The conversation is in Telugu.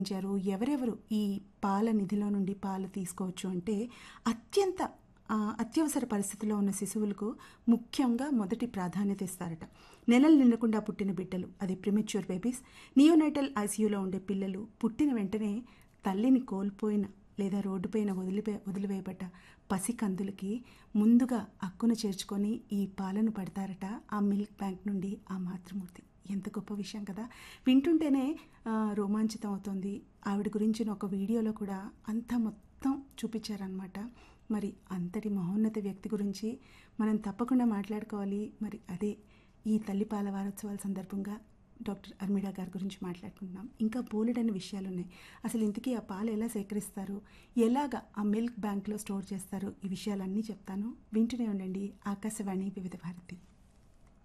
ఇచ్చారు ఎవరెవరు ఈ పాల నిధిలో నుండి పాలు తీసుకోవచ్చు అంటే అత్యంత ఆ, అత్యవసర పరిస్థితిలో ఉన్న శిశువులకు ముఖ్యంగా మొదటి ప్రాధాన్యత ఇస్తారట నెలలు నిండకుండా పుట్టిన బిడ్డలు అది ప్రిమెచ్యూర్ బేబీస్ నియోనైటల్ ఐసీయూలో ఉండే పిల్లలు పుట్టిన వెంటనే తల్లిని కోల్పోయిన లేదా రోడ్డుపైన వదిలిపే వదిలివేయబడ్డ పసికందులకి ముందుగా అక్కును చేర్చుకొని ఈ పాలను పడతారట ఆ మిల్క్ బ్యాంక్ నుండి ఆ మాతృమూర్తి ఎంత గొప్ప విషయం కదా వింటుంటేనే ఆ, రోమాంచితం అవుతుంది ఆవిడ గురించిన ఒక వీడియోలో కూడా అంతా మొత్తం చూపించారనమాట మరి అంతటి మహోన్నత వ్యక్తి గురించి మనం తప్పకుండా మాట్లాడుకోవాలి మరి అదే ఈ తల్లిపాల వారోత్సవాల సందర్భంగా డాక్టర్ అర్మిడా గారి గురించి మాట్లాడుకుంటున్నాం ఇంకా బోలెడని విషయాలు ఉన్నాయి అసలు ఇంతకీ ఆ పాలు ఎలా సేకరిస్తారు ఎలాగ ఆ మిల్క్ బ్యాంక్లో స్టోర్ చేస్తారు ఈ విషయాలన్నీ చెప్తాను వింటూనే ఉండండి ఆకాశవాణి వివిధ భారతి